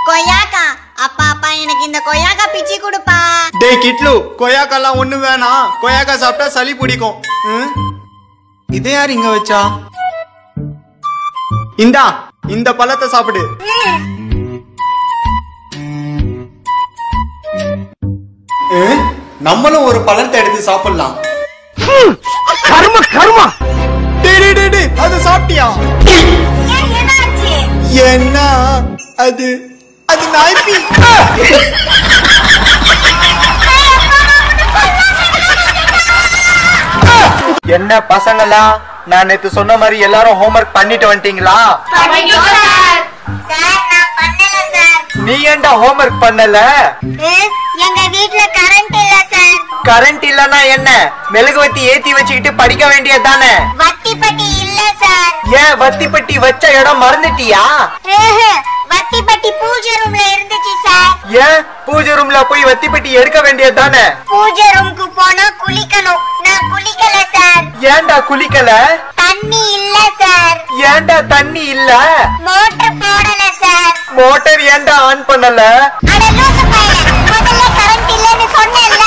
கொய்யாக்கா அப்பா அப்பா எனக்கு இந்த கொய்யாக்கா பிச்சு கொடுப்பா டேய் கிட்லு கொய்யாக்கெல்லாம் ஒண்ணு வேணாம் கொய்யாக்கா சாப்பிட்டா சளி பிடிக்கும் ம்? இதை யார் இங்க வச்சா இந்தா இந்த பழத்தை சாப்பிடு ஏ, நம்மளும் ஒரு பழத்தை எடுத்து சாப்பிடலாம் கர்ம கர்மா டேய், டேய், டேய், டேய், அது சாப்பிட்டியா ஏன் என்னாச்சு என்ன அது அது நாய்ப்பி என்ன பசங்களா நான் நேத்து சொன்ன மாதிரி எல்லாரும் ஹோம்ஒர்க் பண்ணிட்டு வந்துட்டீங்களா சார் சார் நான் பண்ணல சார் நீ ஏன்டா ஹோம்ஒர்க் பண்ணல எங்க வீட்ல கரண்ட் இல்ல சார் கரண்ட் இல்லனா என்ன மெழுகுவத்தி ஏத்தி வச்சுக்கிட்டு படிக்க வேண்டியதுதானே வட்டி பட்டி இல்ல சார் ஏன் வத்தி பெட்டி வச்ச இடம் மறந்துட்டியா வட்டி பட்டி பூஜை ரூம்ல இருந்துச்சு சார் ஏன் பூஜை ரூம்ல போய் வத்தி பெட்டி எடுக்க வேண்டியதுதானே பூஜை ரூம்க்கு போனா குளிக்கணும் நான் குளிக்கல சார் ஏன்டா குளிக்கல தண்ணி இல்ல சார் ஏன்டா தண்ணி இல்ல மோட்டர் போடல சார் மோட்டார் ஏன்டா ஆன் பண்ணல அட லூசு பையலே முதல்ல கரண்ட் இல்லன்னு சொன்னேன்ல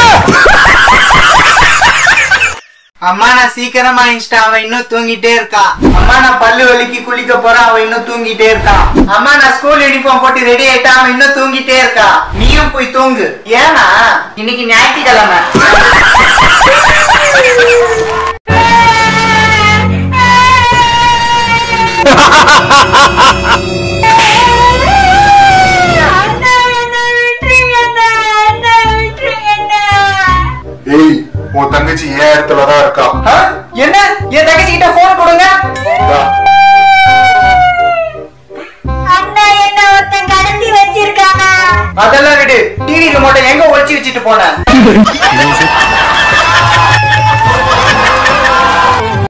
அம்மா நான் சீக்கிரமா இன்ஸ்டா அவன் இன்னும் தூங்கிட்டே இருக்கா அம்மா நான் பல்லு வலிக்கு குளிக்க போறேன் அவன் இன்னும் தூங்கிட்டே இருக்கா அம்மா நான் ஸ்கூல் யூனிஃபார்ம் போட்டு ரெடி ஆயிட்டா அவன் இன்னும் தூங்கிட்டே இருக்கா நீயும் போய் தூங்கு ஏன்னா இன்னைக்கு ஞாயிற்றுக்கிழமை ஏய் உன் தங்கச்சி ஏன் இடத்துல தான் இருக்கா ஆ? என்ன என் தங்கச்சி கிட்ட போன் கொடுங்க இந்தா. அண்ணா என்ன ஒருத்தன் கடத்தி வச்சிருக்கானா அதெல்லாம் விடு டிவி ரிமோட்டை எங்க ஒளிச்சு வச்சுட்டு போன